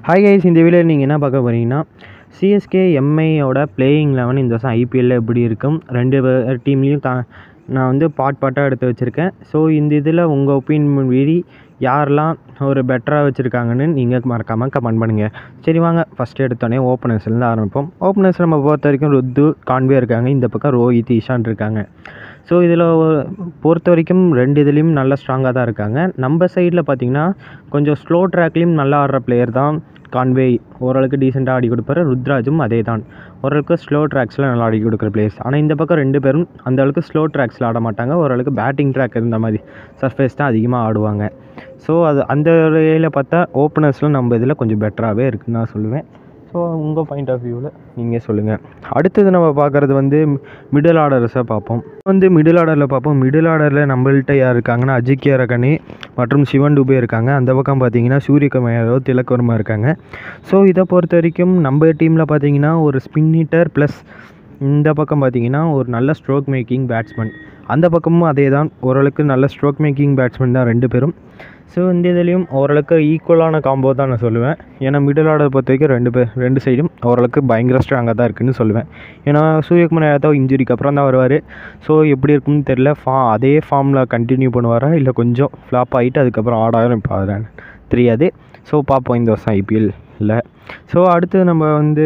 hi guys இந்த வீடியோவில் நீங்கள் என்ன பார்க்க போகிறீங்கன்னா சிஎஸ்கே எம்ஐயோட பிளேயிங் லெவன் இந்த வருஷம் ஐபிஎல்லில் எப்படி இருக்கும் ரெண்டு டீம்லேயும் தா நான் வந்து பார்ட் பார்ட்டாக எடுத்து வச்சுருக்கேன் ஸோ இந்த இதில் உங்கள் ஒப்பீனியன் மீறி யாரெல்லாம் ஒரு பெட்டராக வச்சுருக்காங்கன்னு நீங்கள் மறக்காமல் கமெண்ட் பண்ணுங்கள் சரி வாங்க ஃபஸ்ட்டு எடுத்தோடனே ஓப்பனர்ஸ்லேருந்து ஆரம்பிப்போம் ஓப்பனர்ஸ் நம்ம பொறுத்த வரைக்கும் ருத்து கான்வே இருக்காங்க இந்த பக்கம் ரோஹித் ஈஷான் இருக்காங்க ஸோ இதில் பொறுத்த வரைக்கும் ரெண்டு இதுலேயும் நல்ல ஸ்ட்ராங்காக தான் இருக்காங்க நம்ம சைடில் பார்த்தீங்கன்னா கொஞ்சம் ஸ்லோ ட்ராக்லேயும் நல்லா ஆடுற பிளேயர் தான் கான்வே ஓரளவுக்கு டீசெண்டாக ஆடி கொடுப்பாரு ருத்ராஜும் அதே தான் ஓரளவுக்கு ஸ்லோ ட்ராக்ஸில் நல்லா ஆடி கொடுக்குற பிளேயர்ஸ் ஆனால் இந்த பக்கம் ரெண்டு பேரும் அந்த அளவுக்கு ஸ்லோ ட்ராக்ஸில் ஆட மாட்டாங்க ஓரளவுக்கு பேட்டிங் ட்ராக் இருந்த மாதிரி சர்ஃபேஸ் தான் அதிகமாக ஆடுவாங்க ஸோ அது அந்த வகையில் பார்த்தா ஓப்பனர்ஸில் நம்ம இதில் கொஞ்சம் பெட்டராகவே இருக்குன்னு நான் சொல்லுவேன் ஸோ உங்கள் பாயிண்ட் ஆஃப் வியூவில் நீங்கள் சொல்லுங்கள் அடுத்தது நம்ம பார்க்குறது வந்து மிடில் ஆர்டர்ஸை பார்ப்போம் வந்து மிடில் ஆர்டரில் பார்ப்போம் மிடில் ஆர்டரில் நம்மள்ட்ட யார் இருக்காங்கன்னா அஜிக்கிய ரகனே மற்றும் சிவன் டுபே இருக்காங்க அந்த பக்கம் பார்த்தீங்கன்னா சூரியகுமார் யாதவ் திலக் வர்மா இருக்காங்க ஸோ இதை பொறுத்த வரைக்கும் நம்ம டீமில் பார்த்தீங்கன்னா ஒரு ஸ்பின் ஹிட்டர் ப்ளஸ் இந்த பக்கம் பார்த்தீங்கன்னா ஒரு நல்ல ஸ்ட்ரோக் மேக்கிங் பேட்ஸ்மேன் அந்த பக்கமும் அதே தான் ஓரளவுக்கு நல்ல ஸ்ட்ரோக் மேக்கிங் பேட்ஸ்மேன் தான் ரெண்டு பேரும் ஸோ இந்த இதுலேயும் ஓரளவுக்கு ஈக்குவலான காம்போ தான் நான் சொல்லுவேன் ஏன்னா மிடில் ஆர்டர் பொறுத்த வரைக்கும் ரெண்டு பேர் ரெண்டு சைடும் ஓரளவுக்கு பயங்கர ஸ்ட்ராங்காக தான் இருக்குதுன்னு சொல்லுவேன் ஏன்னா சூரியகுமார் யாதவ் இன்ஜுரிக்கு அப்புறம் தான் வருவார் ஸோ எப்படி இருக்குன்னு தெரில ஃபா அதே ஃபார்மில் கண்டினியூ பண்ணுவாரா இல்லை கொஞ்சம் ஃப்ளாப் ஆகிட்டு அதுக்கப்புறம் ஆட ஆரம்பிப்பாரான்னு தெரியாது ஸோ பார்ப்போம் இந்த வருஷம் ஐபிஎல்ல ஸோ அடுத்து நம்ம வந்து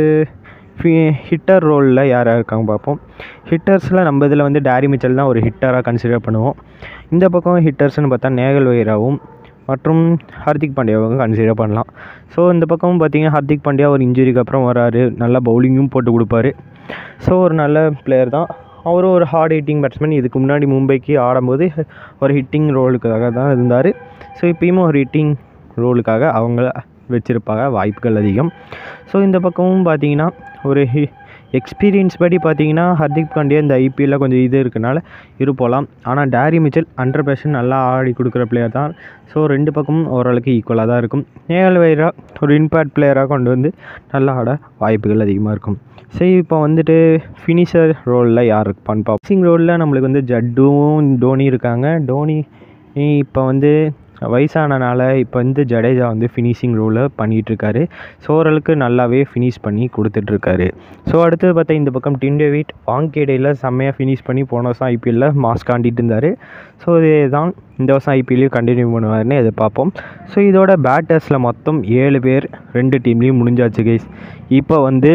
ஹிட்டர் ரோலில் யார் யார் இருக்காங்க பார்ப்போம் ஹிட்டர்ஸில் நம்ம இதில் வந்து டேரி மிச்சல் தான் ஒரு ஹிட்டராக கன்சிடர் பண்ணுவோம் இந்த பக்கம் ஹிட்டர்ஸ்னு பார்த்தா நேகல் வைராவும் மற்றும் ஹர்திக் பாண்டியாவும் கன்சிடர் பண்ணலாம் ஸோ இந்த பக்கமும் பார்த்தீங்கன்னா ஹர்திக் பாண்டியா ஒரு இன்ஜுரிக்கு அப்புறம் வராரு நல்லா பவுலிங்கும் போட்டு கொடுப்பாரு ஸோ ஒரு நல்ல பிளேயர் தான் அவரும் ஒரு ஹார்ட் ஹிட்டிங் பேட்ஸ்மேன் இதுக்கு முன்னாடி மும்பைக்கு ஆடும்போது ஒரு ஹிட்டிங் ரோலுக்காக தான் இருந்தார் ஸோ இப்பயும் ஒரு ஹிட்டிங் ரோலுக்காக அவங்க வச்சுருப்பாங்க வாய்ப்புகள் அதிகம் ஸோ இந்த பக்கமும் பார்த்தீங்கன்னா ஒரு ஹி எக்ஸ்பீரியன்ஸ் படி பார்த்தீங்கன்னா ஹர்திக் பாண்டியா இந்த ஐபிஎல்லில் கொஞ்சம் இது இருக்கனால இரு போகலாம் ஆனால் டேரி மிச்சல் ஹண்ட்ரட் பர்சன்ட் நல்லா ஆடி கொடுக்குற பிளேயர் தான் ஸோ ரெண்டு பக்கமும் ஓரளவுக்கு ஈக்குவலாக தான் இருக்கும் நேகல் வைரா ஒரு இம்பேக்ட் பிளேயராக கொண்டு வந்து நல்லா ஆட வாய்ப்புகள் அதிகமாக இருக்கும் சரி இப்போ வந்துட்டு ஃபினிஷர் ரோலில் யார் இருப்பான்னு பார்ப்போம் ஃபினிஷிங் ரோலில் நம்மளுக்கு வந்து ஜட்டும் டோனி இருக்காங்க டோனி இப்போ வந்து வயசானனால இப்போ வந்து ஜடேஜா வந்து ஃபினிஷிங் ரோலில் பண்ணிகிட்ருக்காரு ஸோ ஓரளவுக்கு நல்லாவே ஃபினிஷ் பண்ணி கொடுத்துட்ருக்காரு ஸோ அடுத்தது பார்த்தா இந்த பக்கம் டின் டேவிட் வாங்கேடையில் செம்மையாக ஃபினிஷ் பண்ணி போன வருஷம் ஐபிஎல்லில் மாஸ் காண்டிட்டு இருந்தார் ஸோ இதே தான் இந்த வருஷம் ஐபிஎல்லையும் கண்டினியூ பண்ணுவார்னு இதை பார்ப்போம் ஸோ இதோட பேட்டர்ஸில் மொத்தம் ஏழு பேர் ரெண்டு டீம்லேயும் முடிஞ்சாச்சு கைஸ் இப்போ வந்து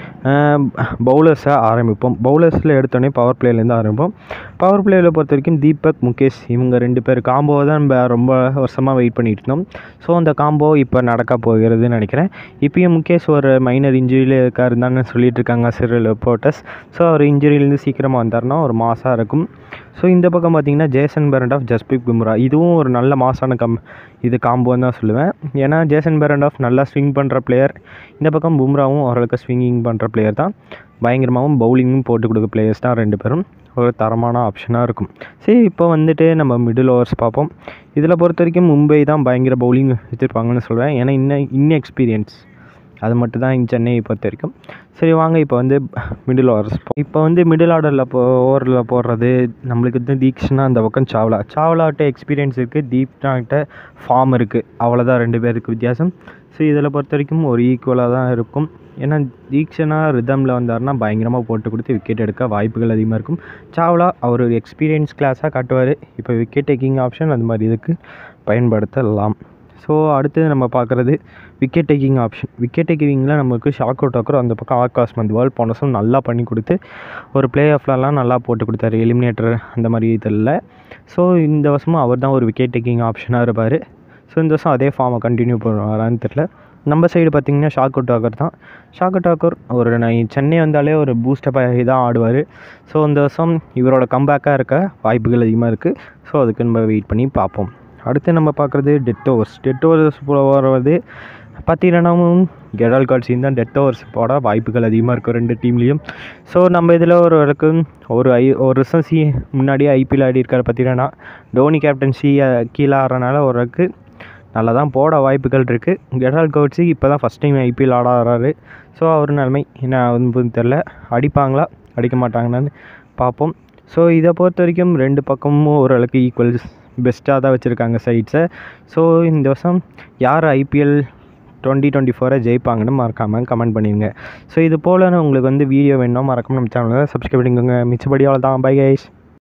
பவுலர்ஸை ஆரம்பிப்போம் பவுலர்ஸில் எடுத்தோடனே பவர் பிளேலேருந்து ஆரம்பிப்போம் பவர் பிளேயில் பொறுத்த வரைக்கும் தீபக் முகேஷ் இவங்க ரெண்டு பேர் காம்போவை தான் நம்ம ரொம்ப வருஷமாக வெயிட் பண்ணிட்டு இருந்தோம் ஸோ அந்த காம்போ இப்போ நடக்க போகிறதுன்னு நினைக்கிறேன் இப்பயும் முகேஷ் ஒரு மைனர் இன்ஜுரியில் இருக்காரு தானே சொல்லிட்டு இருக்காங்க சிறு ரிப்போர்ட்டர்ஸ் ஸோ அவர் இன்ஜுரியிலேருந்து சீக்கிரமாக வந்தார்னா ஒரு மாசாக இருக்கும் ஸோ இந்த பக்கம் பார்த்தீங்கன்னா Jason Behrendorff Jasprit Bumrah இதுவும் ஒரு நல்ல மாசான கம் இது காம்போன்னு தான் சொல்லுவேன் ஏன்னா ஜேசன் பெரண்ட் ஆஃப் நல்லா ஸ்விங் பண்ணுற பிளேயர் இந்த பக்கம் பும்ராவும் ஓரளவுக்கு ஸ்விங்கிங் பண்ணுற பிளேயர் தான் பயங்கரமாகவும் பவுலிங்கும் போட்டு கொடுக்க பிளேயர்ஸ் தான் ரெண்டு பேரும் ஒரு தரமான ஆப்ஷனாக இருக்கும் சரி இப்போ வந்துட்டு நம்ம மிடில் ஓவர்ஸ் பார்ப்போம் இதில் பொறுத்த வரைக்கும் மும்பை தான் பயங்கர பவுலிங் வச்சுருப்பாங்கன்னு சொல்லுவேன் ஏன்னா இன்னும் இன்எக்ஸ்பீரியன்ஸ் அது மட்டும் தான் சென்னையை பொறுத்த வரைக்கும் சரி வாங்க இப்போ வந்து மிடில் ஓவர்ஸ் இப்போ வந்து மிடில் ஆர்டரில் போ ஓவரில் போடுறது நம்மளுக்கு வந்து தீக்ஷனா அந்த பக்கம் சாவ்லா சாவ்லாட்ட எக்ஸ்பீரியன்ஸ் இருக்குது தீப்னாகிட்ட ஃபார்ம் இருக்குது அவ்வளோதான் ரெண்டு பேருக்கு வித்தியாசம் ஸோ இதில் பொறுத்த வரைக்கும் ஒரு ஈக்குவலாக தான் இருக்கும் ஏன்னா தீக்ஷனா ரிதமில் வந்தார்னா பயங்கரமாக போட்டு கொடுத்து விக்கெட் எடுக்க வாய்ப்புகள் அதிகமாக இருக்கும் சாவ்லா அவர் ஒரு எக்ஸ்பீரியன்ஸ் கிளாஸாக காட்டுவார் இப்போ விக்கெட் டேக்கிங் ஆப்ஷன் அது மாதிரி இதுக்கு பயன்படுத்தலாம் ஸோ அடுத்தது நம்ம பார்க்குறது விக்கெட் டேக்கிங் ஆப்ஷன் விக்கெட் டேக்கிங்கில் நமக்கு ஷாக் அவுட் ஆக்குறோம் அந்த பக்கம் ஆகாஷ் மந்த்வால் போன வருஷம் நல்லா பண்ணி கொடுத்து ஒரு பிளே ஆஃப்லலாம் நல்லா போட்டு கொடுத்தாரு எலிமினேட்டர் அந்த மாதிரி இதில் ஸோ இந்த வருஷமும் அவர் தான் ஒரு விக்கெட் டேக்கிங் ஆப்ஷனாக இருப்பார் ஸோ இந்த வருஷம் அதே ஃபார்மை கண்டினியூ பண்ணுவாரான்னு தெரில நம்ம சைடு பார்த்திங்கன்னா ஷாக் அவுட் ஆக்கர் தான் ஷாக் அவுட் ஆக்கர் ஒரு நான் சென்னை வந்தாலே ஒரு பூஸ்டப் ஆகி தான் ஆடுவார் ஸோ இந்த வருஷம் இவரோட கம்பேக்காக இருக்க வாய்ப்புகள் அதிகமாக இருக்குது ஸோ அதுக்கு நம்ம வெயிட் பண்ணி பார்ப்போம் அடுத்து நம்ம பார்க்குறது டெத் ஓவர்ஸ் டெத் ஓவர்ஸ் போகிறது பார்த்தீங்கன்னாவும் கெடால் காட்சியும் தான் டெத் ஓவர்ஸ் போட வாய்ப்புகள் அதிகமாக இருக்கும் ரெண்டு டீம்லேயும் ஸோ நம்ம இதில் ஒரு வரைக்கு ஒரு ஐ ஒரு வருஷம் சி முன்னாடியே ஐபிஎல் ஆடி இருக்கார் பார்த்தீங்கன்னா டோனி கேப்டன்சி கீழே ஆடுறனால ஓரளவுக்கு நல்லா தான் போட வாய்ப்புகள் இருக்குது கெடால் கவுட்ஸி இப்போ தான் ஃபஸ்ட் டைம் ஐபிஎல் ஆட ஆடுறாரு ஸோ அவர் நிலைமை என்ன வந்து தெரில அடிப்பாங்களா அடிக்க மாட்டாங்களான்னு பார்ப்போம் ஸோ இதை பொறுத்த வரைக்கும் ரெண்டு பக்கமும் ஓரளவுக்கு ஈக்குவல் பெஸ்ட்டாக தான் வச்சுருக்காங்க சைட்ஸை ஸோ இந்த வருஷம் யார் ஐபிஎல் டுவெண்ட்டி டுவெண்ட்டி ஃபோரை ஜெயிப்பாங்கன்னு மறக்காமல் கமெண்ட் பண்ணிடுங்க ஸோ இது போல் உங்களுக்கு வந்து வீடியோ வேணும்னா மறக்காம நம்ம சேனலை சப்ஸ்கிரைப் பண்ணிக்கோங்க மிச்சபடி அவ்வளோதான் பை கைஸ்